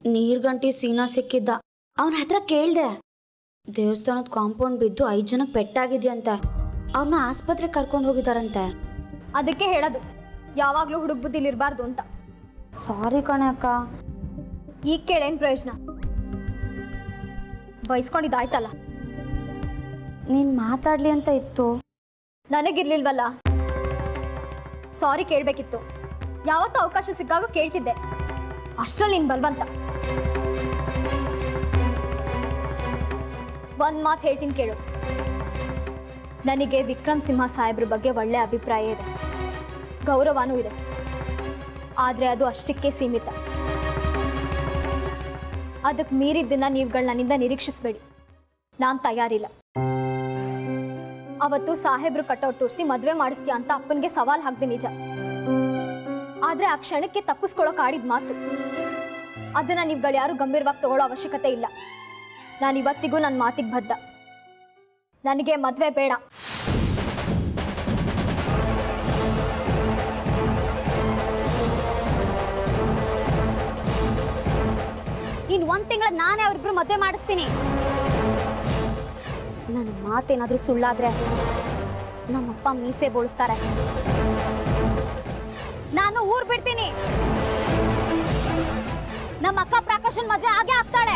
ನೀರ್ಗಂಟಿ ಸೀನಾ ಸಿಕ್ಕಿದ್ದ ಅವನ ಹತ್ರ ಕೇಳ್ದೆ ದೇವಸ್ಥಾನದ ಕಾಂಪೌಂಡ್ ಬಿದ್ದು ಐದು ಜನಕ್ಕೆ ಪೆಟ್ಟಾಗಿದ್ಯಂತೆ ಅವ್ರನ್ನ ಆಸ್ಪತ್ರೆಗೆ ಕರ್ಕೊಂಡು ಹೋಗಿದಾರಂತೆ ಅದಕ್ಕೆ ಹೇಳೋದು ಯಾವಾಗಲೂ ಹುಡುಗ ಬುದ್ಧಿಲಿ ಇರಬಾರ್ದು ಅಂತ ಸಾರಿ ಕಣೆ ಅಕ್ಕ ಈಗ ಕೇಳೇನು ಪ್ರಯೋಜನ ಬಯಸ್ಕೊಂಡಿದ್ದಾಯ್ತಲ್ಲ ನೀನು ಮಾತಾಡ್ಲಿ ಅಂತ ಇತ್ತು ನನಗಿರ್ಲಿಲ್ವಲ್ಲ ಸಾರಿ ಕೇಳಬೇಕಿತ್ತು ಯಾವತ್ತೂ ಅವಕಾಶ ಸಿಕ್ಕಾಗ ಕೇಳ್ತಿದ್ದೆ ಅಷ್ಟ್ರಲ್ಲಿ ನೀನು ಬಲ್ವಂತ ಒಂದು ಮಾತು ಹೇಳ್ತೀನಿ ಕೇಳು ನನಗೆ ವಿಕ್ರಮ್ ಸಿಂಹ ಸಾಹೇಬ್ರ ಬಗ್ಗೆ ಒಳ್ಳೆ ಅಭಿಪ್ರಾಯ ಇದೆ ಗೌರವನೂ ಇದೆ ಆದರೆ ಅದು ಅಷ್ಟಕ್ಕೆ ಸೀಮಿತ ಅದಕ್ಕೆ ಮೀರಿದ್ದನ್ನ ನೀವುಗಳು ನನ್ನಿಂದ ನಿರೀಕ್ಷಿಸಬೇಡಿ ನಾನು ತಯಾರಿಲ್ಲ ಅವತ್ತು ಸಾಹೇಬ್ರು ಕಟ್ಟೋರ್ ತೋರಿಸಿ ಮದ್ವೆ ಮಾಡಿಸ್ತೀಯ ಅಂತ ಅಪ್ಪನಿಗೆ ಸವಾಲ್ ಹಾಕ್ದೆ ನಿಜ ಆದ್ರೆ ಆ ಕ್ಷಣಕ್ಕೆ ತಪ್ಪಿಸ್ಕೊಳಕ್ ಆಡಿದ ಮಾತು ಅದನ್ನ ನೀವುಗಳು ಯಾರು ಗಂಭೀರವಾಗಿ ತಗೊಳ್ಳೋ ಅವಶ್ಯಕತೆ ಇಲ್ಲ ನಾನು ಇವತ್ತಿಗೂ ನನ್ನ ಮಾತಿಗೆ ಬದ್ಧ ನನಗೆ ಮದ್ವೆ ಬೇಡ ಇನ್ ಒಂದ್ ತಿಂಗಳ ನಾನೇ ಅವ್ರಿಬ್ರು ಮದ್ವೆ ಮಾಡಿಸ್ತೀನಿ ನನ್ನ ಮಾತೇನಾದ್ರೂ ಸುಳ್ಳಾದ್ರೆ ನಮ್ಮಪ್ಪ ಮೀಸೆ ಬೋಳಿಸ್ತಾರೆ ನಾನು ಊರ್ ಬಿಡ್ತೀನಿ ನಮ್ಮ ಅಕ್ಕ ಪ್ರಕಾಶನ್ ಮದ್ವೆ ಆಗೇ ಆಗ್ತಾಳೆ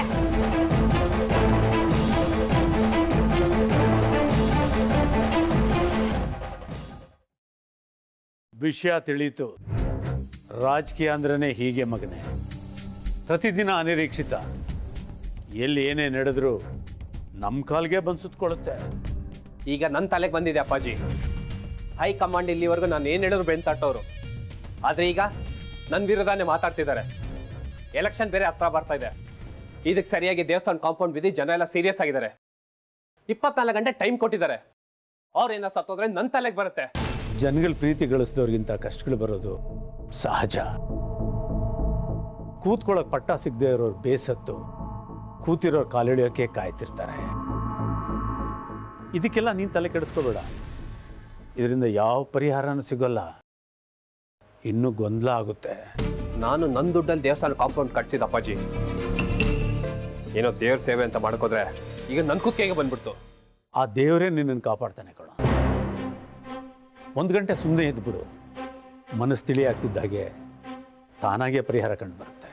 ವಿಷಯ ತಿಳಿಯಿತು ರಾಜಕೀಯ ಅಂದ್ರೇ ಹೀಗೆ ಮಗನೇ ಪ್ರತಿದಿನ ಅನಿರೀಕ್ಷಿತ ಎಲ್ಲಿ ಏನೇ ನಡೆದ್ರು ನಮ್ಮ ಕಾಲ್ಗೆ ಬಂದು ಸುತ್ಕೊಳ್ಳುತ್ತೆ ಈಗ ನನ್ನ ತಲೆಗೆ ಬಂದಿದೆ ಅಪ್ಪಾಜಿ ಹೈ ಕಮಾಂಡ್ ಇಲ್ಲಿವರೆಗೂ ನಾನು ಏನು ಹೇಳಿದ್ರು ಬೆನ್ ತಟ್ಟೋರು ಆದರೆ ಈಗ ನನ್ನ ವಿರುದ್ಧನೇ ಮಾತಾಡ್ತಿದ್ದಾರೆ ಎಲೆಕ್ಷನ್ ಬೇರೆ ಹತ್ರ ಬರ್ತಾ ಇದೆ ಇದಕ್ಕೆ ಸರಿಯಾಗಿ ದೇವಸ್ಥಾನ ಕಾಂಪೌಂಡ್ ಬಿದ್ದು ಜನ ಎಲ್ಲ ಸೀರಿಯಸ್ ಆಗಿದ್ದಾರೆ ಇಪ್ಪತ್ನಾಲ್ಕು ಗಂಟೆ ಟೈಮ್ ಕೊಟ್ಟಿದ್ದಾರೆ ಅವ್ರೇನೋ ಸತ್ತೋದ್ರೆ ನನ್ನ ತಲೆಗೆ ಬರುತ್ತೆ ಜನಗಳ ಪ್ರೀತಿ ಗಳಿಸಿದವ್ರಿಗಿಂತ ಕಷ್ಟಗಳು ಬರೋದು ಸಹಜ ಕೂತ್ಕೊಳ್ಳೋಕೆ ಪಟ್ಟ ಸಿಗದೆ ಇರೋರು ಬೇಸತ್ತು ಕೂತಿರೋರು ಕಾಲಿಳಿಯೋಕೆ ಕಾಯ್ತಿರ್ತಾರೆ ಇದಕ್ಕೆಲ್ಲ ನೀನು ತಲೆ ಕೆಡಿಸ್ಕೋಬೇಡ ಇದರಿಂದ ಯಾವ ಪರಿಹಾರನೂ ಸಿಗೋಲ್ಲ ಇನ್ನೂ ಗೊಂದಲ ಆಗುತ್ತೆ ನಾನು ನನ್ನ ದುಡ್ಡಲ್ಲಿ ದೇವಸ್ಥಾನ ಕಾಂಪೌಂಡ್ ಕಟ್ಸಿದ ಅಪ್ಪಾಜಿ ಏನೋ ದೇವ್ರ ಸೇವೆ ಅಂತ ಮಾಡ್ಕೋದ್ರೆ ಈಗ ನನ್ನ ಕುತ್ತಿಗೆಗೆ ಬಂದ್ಬಿಡ್ತು ಆ ದೇವರೇ ನಿನ್ನನ್ನು ಕಾಪಾಡ್ತಾನೆ ಕಣ ಒಂದು ಗಂಟೆ ಸುಮ್ಮನೆ ಇದ್ಬಿಡು ಮನಸ್ಸು ತಿಳಿ ಆಗ್ತಿದ್ದಾಗೆ ತಾನಾಗೆ ಪರಿಹಾರ ಕಂಡು ಬರುತ್ತೆ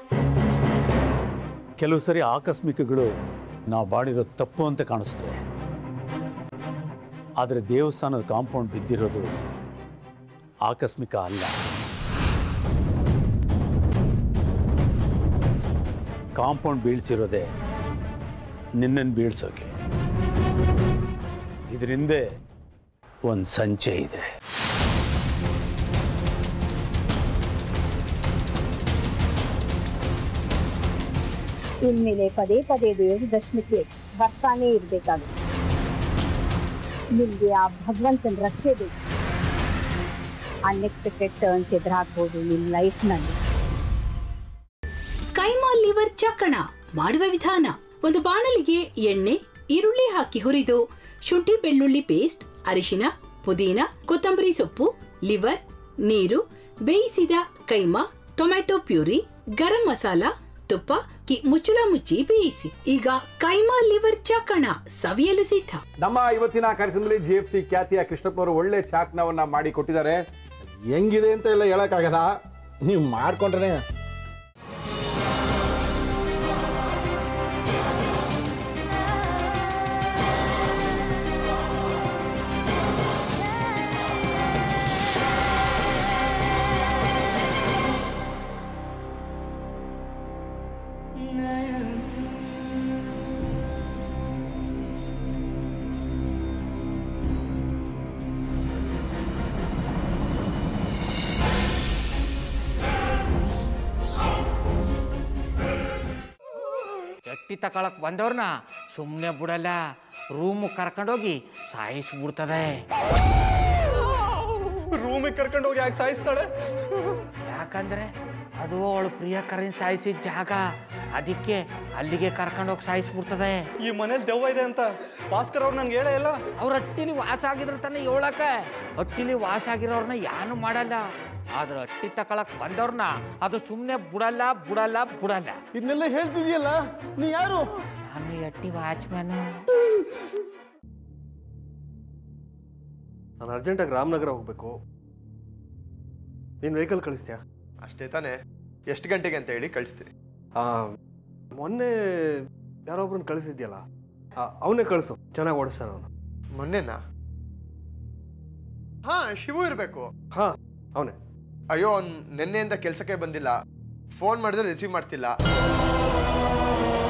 ಕೆಲವು ಸರಿ ಆಕಸ್ಮಿಕಗಳು ನಾವು ಮಾಡಿರೋ ತಪ್ಪು ಅಂತ ಕಾಣಿಸ್ತವೆ ಆದರೆ ದೇವಸ್ಥಾನದ ಕಾಂಪೌಂಡ್ ಬಿದ್ದಿರೋದು ಆಕಸ್ಮಿಕ ಅಲ್ಲ ಕಾಂಪೌಂಡ್ ಬೀಳ್ಸಿರೋದೇ ನಿನ್ನನ್ನು ಬೀಳ್ಸೋಕೆ ಇದರಿಂದ ಒಂದು ಸಂಚೆ ಇದೆ ಇನ್ಮೇಲೆ ಪದೇ ಪದೇ ದೇವರ ದರ್ಶನಕ್ಕೆ ಬರ್ತಾನೆ ಇರಬೇಕಾಗುತ್ತೆ ನಿಮಗೆ ಆ ಭಗವಂತನ ರಕ್ಷೆ ಬೇಕು ಅನ್ಎಕ್ಸ್ಪೆಕ್ಟೆಡ್ ಟರ್ನ್ಸ್ ಎದುರಾಗ್ಬೋದು ನಿಮ್ಮ ಲೈಫ್ನಲ್ಲಿ ಕೈಮಾ ಲಿವರ್ ಚಕ್ಕಣ ಮಾಡುವ ವಿಧಾನ ಒಂದು ಬಾಣಲಿಗೆ ಎಣ್ಣೆ ಈರುಳ್ಳಿ ಹಾಕಿ ಹುರಿದು ಶುಂಠಿ ಬೆಳ್ಳುಳ್ಳಿ ಪೇಸ್ಟ್ ಅರಿಶಿನ ಪುದೀನ ಕೊತ್ತಂಬರಿ ಸೊಪ್ಪು ಲಿವರ್ ನೀರು ಬೇಯಿಸಿದ ಕೈಮಾ ಟೊಮ್ಯಾಟೊ ಪ್ಯೂರಿ ಗರಂ ಮಸಾಲ ತುಪ್ಪ ಕಿ ಮುಚ್ಚಳ ಮುಚ್ಚಿ ಬೇಯಿಸಿ ಈಗ ಕೈಮಾ ಲಿವರ್ ಚಕ್ಕಣ ಸವಿಯಲು ಸಿದ್ಧ ನಮ್ಮ ಇವತ್ತಿನ ಕಾರ್ಯಕ್ರಮದಲ್ಲಿ ಜಿ ಎಫ್ ಸಿ ಖ್ಯಾತಿಯ ಕೃಷ್ಣಪ್ಪನವರು ಒಳ್ಳೆ ಚಾಕ್ನವನ್ನ ಮಾಡಿ ಕೊಟ್ಟಿದ್ದಾರೆ ಹೆಂಗಿದೆ ಅಂತ ಎಲ್ಲ ಹೇಳಕ್ಕಾಗಲ್ಲ ನೀವು ಮಾಡ್ಕೊಂಡ್ರೆ ಗಟ್ಟಿ ತಕೊಳಕ್ ಬಂದವ್ರನ್ನ ಸುಮ್ಮನೆ ಬಿಡಲ್ಲ ರೂಮ್ ಕರ್ಕೊಂಡೋಗಿ ಸಾಯಿಸ್ಬಿಡ್ತದೆ ರೂಮಿಗೆ ಕರ್ಕೊಂಡು ಹೋಗಿ ಯಾಕೆ ಸಾಯಿಸ್ತಾಳೆ ಯಾಕಂದ್ರೆ ಅದು ಅವಳು ಪ್ರಿಯಕರನ್ ಸಾಯಿಸಿದ ಜಾಗ ಅದಕ್ಕೆ ಅಲ್ಲಿಗೆ ಕರ್ಕೊಂಡೋಗಿ ಸಾಯಿಸ್ಬಿಡ್ತದೆ ಈ ಮನೇಲಿ ದೆವ್ವ ಇದೆ ಅಂತ ಭಾಸ್ಕರ್ ಅವ್ರು ನನ್ಗೆ ಹೇಳೇ ಇಲ್ಲ ಅವ್ರ ಹಟ್ಟಿಲಿ ವಾಸ ಆಗಿದ್ರೆ ತಾನೇ ಹೇಳಕ ಹಟ್ಟಿಲಿ ವಾಸ ಆಗಿರೋರ್ನ ಯಾನು ಮಾಡಲ್ಲ ಆದ್ರೆ ಅಟ್ಟಿ ತಕೊಳಕ್ ಬಂದವ್ರನ್ನ ಅದು ಸುಮ್ಮನೆ ಬಿಡಲ್ಲ ಬಿಡಲ್ಲ ಬಿಡಲ್ಲ ಇದನ್ನೆಲ್ಲ ಹೇಳ್ತಿದ್ಯಲ್ಲ ನೀ ಯಾರು ನಾನು ಈ ಅಟ್ಟಿ ವಾಚ್ಮ್ಯಾನು ನಾನು ಅರ್ಜೆಂಟಾಗಿ ರಾಮನಗರ ಹೋಗ್ಬೇಕು ನೀನು ವೆಹಿಕಲ್ ಕಳಿಸ್ತೀಯಾ ಅಷ್ಟೇ ತಾನೇ ಎಷ್ಟು ಗಂಟೆಗೆ ಅಂತ ಹೇಳಿ ಕಳಿಸ್ತೀನಿ ಆ, ಮೊನ್ನೆ ಯಾರೊಬ್ರನ್ನ ಕಳಿಸಿದ್ಯಲ್ಲ ಅವನೇ ಕಳಿಸು ಚೆನ್ನಾಗಿ ಓಡಿಸ್ತಾನೆ ಅವನು ಮೊನ್ನೆನಾ ಹಾ ಶಿವು ಇರಬೇಕು ಹಾ ಅವನೇ ಅಯ್ಯೋ ಅವ್ನು ನಿನ್ನೆಯಿಂದ ಕೆಲಸಕ್ಕೆ ಬಂದಿಲ್ಲ ಫೋನ್ ಮಾಡಿದ್ರೆ ರಿಸೀವ್ ಮಾಡ್ತಿಲ್ಲ